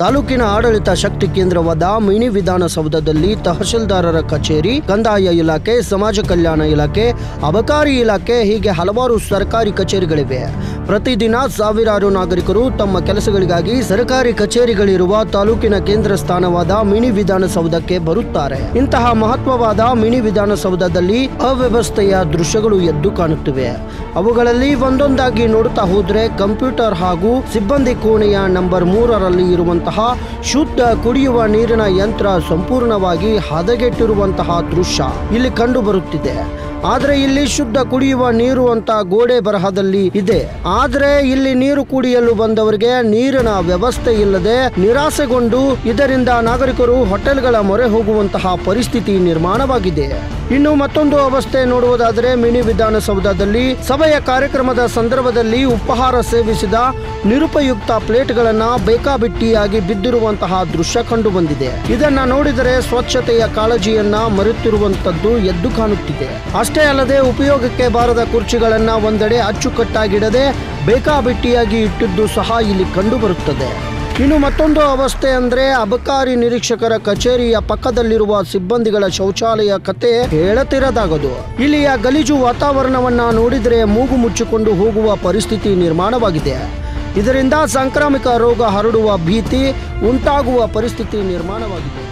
ತಾಲೂಕಿನ ಆಡಳಿತ ಶಕ್ತಿ ಕೇಂದ್ರವಾದ ಮಿನಿ ವಿಧಾನಸೌಧದಲ್ಲಿ ತಹಶೀಲ್ದಾರರ ಕಚೇರಿ ಕಂದಾಯ ಇಲಾಖೆ ಸಮಾಜ ಕಲ್ಯಾಣ ಇಲಾಖೆ ಅಬಕಾರಿ ಇಲಾಖೆ ಹೀಗೆ ಹಲವಾರು ಸರ್ಕಾರಿ ಕಚೇರಿಗಳಿವೆ ಪ್ರತಿದಿನ ಸಾವಿರಾರು ನಾಗರಿಕರು ತಮ್ಮ ಕೆಲಸಗಳಿಗಾಗಿ ಸರ್ಕಾರಿ ಕಚೇರಿಗಳಿರುವ ತಾಲೂಕಿನ ಕೇಂದ್ರ ಸ್ಥಾನವಾದ ಮಿನಿ ವಿಧಾನಸೌಧಕ್ಕೆ ಬರುತ್ತಾರೆ ಇಂತಹ ಮಹತ್ವವಾದ ಮಿನಿ ವಿಧಾನಸೌಧದಲ್ಲಿ ಅವ್ಯವಸ್ಥೆಯ ದೃಶ್ಯಗಳು ಎದ್ದು ಕಾಣುತ್ತಿವೆ ಅವುಗಳಲ್ಲಿ ಒಂದೊಂದಾಗಿ ನೋಡುತ್ತಾ ಹೋದ್ರೆ ಕಂಪ್ಯೂಟರ್ ಹಾಗೂ ಸಿಬ್ಬಂದಿ ಕೋಣೆಯ ನಂಬರ್ ಮೂರರಲ್ಲಿ ಇರುವಂತಹ ಶುದ್ಧ ಕುಡಿಯುವ ನೀರಿನ ಯಂತ್ರ ಸಂಪೂರ್ಣವಾಗಿ ಹದಗೆಟ್ಟಿರುವಂತಹ ದೃಶ್ಯ ಇಲ್ಲಿ ಕಂಡು ಬರುತ್ತಿದೆ ಆದ್ರೆ ಇಲ್ಲಿ ಶುದ್ಧ ಕುಡಿಯುವ ನೀರು ಅಂತ ಗೋಡೆ ಬರಹದಲ್ಲಿ ಇದೆ ಆದ್ರೆ ಇಲ್ಲಿ ನೀರು ಕುಡಿಯಲು ಬಂದವರಿಗೆ ನೀರಿನ ವ್ಯವಸ್ಥೆ ಇಲ್ಲದೆ ನಿರಾಸೆಗೊಂಡು ಇದರಿಂದ ನಾಗರಿಕರು ಹೋಟೆಲ್ಗಳ ಮೊರೆ ಹೋಗುವಂತಹ ಪರಿಸ್ಥಿತಿ ನಿರ್ಮಾಣವಾಗಿದೆ ಇನ್ನು ಮತ್ತೊಂದು ಅವಸ್ಥೆ ನೋಡುವುದಾದರೆ ಮಿನಿ ವಿಧಾನಸೌಧದಲ್ಲಿ ಸಭೆಯ ಕಾರ್ಯಕ್ರಮದ ಸಂದರ್ಭದಲ್ಲಿ ಉಪಹಾರ ಸೇವಿಸಿದ ನಿರುಪಯುಕ್ತ ಪ್ಲೇಟ್ಗಳನ್ನ ಬೇಕಾಬಿಟ್ಟಿಯಾಗಿ ಬಿದ್ದಿರುವಂತಹ ದೃಶ್ಯ ಕಂಡು ಬಂದಿದೆ ಇದನ್ನ ನೋಡಿದರೆ ಸ್ವಚ್ಛತೆಯ ಕಾಳಜಿಯನ್ನ ಮರೆತಿರುವಂತದ್ದು ಎದ್ದು ಕಾಣುತ್ತಿದೆ ಅಷ್ಟೇ ಅಲ್ಲದೆ ಉಪಯೋಗಕ್ಕೆ ಬಾರದ ಕುರ್ಚಿಗಳನ್ನ ಒಂದೆಡೆ ಅಚ್ಚುಕಟ್ಟಾಗಿಡದೆ ಬೇಕಾಬಿಟ್ಟಿಯಾಗಿ ಇಟ್ಟಿದ್ದು ಸಹ ಇಲ್ಲಿ ಕಂಡು ಬರುತ್ತದೆ ಇನ್ನು ಮತ್ತೊಂದು ಅವಸ್ಥೆ ಅಂದ್ರೆ ಅಬಕಾರಿ ನಿರೀಕ್ಷಕರ ಕಚೇರಿಯ ಪಕ್ಕದಲ್ಲಿರುವ ಸಿಬ್ಬಂದಿಗಳ ಶೌಚಾಲಯ ಕತೆ ಹೇಳತಿರದಾಗದು ಇಲ್ಲಿಯ ಗಲೀಜು ವಾತಾವರಣವನ್ನ ನೋಡಿದರೆ ಮೂಗು ಮುಚ್ಚಿಕೊಂಡು ಹೋಗುವ ಪರಿಸ್ಥಿತಿ ನಿರ್ಮಾಣವಾಗಿದೆ ಇದರಿಂದ ಸಾಂಕ್ರಾಮಿಕ ರೋಗ ಹರಡುವ ಭೀತಿ ಉಂಟಾಗುವ ಪರಿಸ್ಥಿತಿ ನಿರ್ಮಾಣವಾಗಿದೆ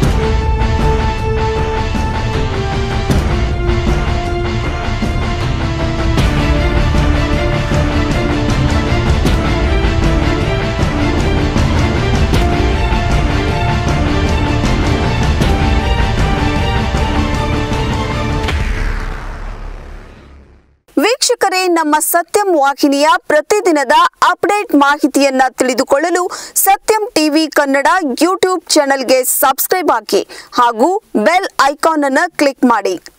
ವೀಕ್ಷಕರೇ ನಮ್ಮ ಸತ್ಯಂ ವಾಹಿನಿಯ ಪ್ರತಿದಿನದ ಅಪ್ಡೇಟ್ ಮಾಹಿತಿಯನ್ನ ತಿಳಿದುಕೊಳ್ಳಲು ಸತ್ಯಂ ಟಿವಿ ಕನ್ನಡ ಯೂಟ್ಯೂಬ್ ಚಾನೆಲ್ಗೆ ಸಬ್ಸ್ಕ್ರೈಬ್ ಹಾಕಿ ಹಾಗೂ ಬೆಲ್ ಐಕಾನ್ ಅನ್ನು ಕ್ಲಿಕ್ ಮಾಡಿ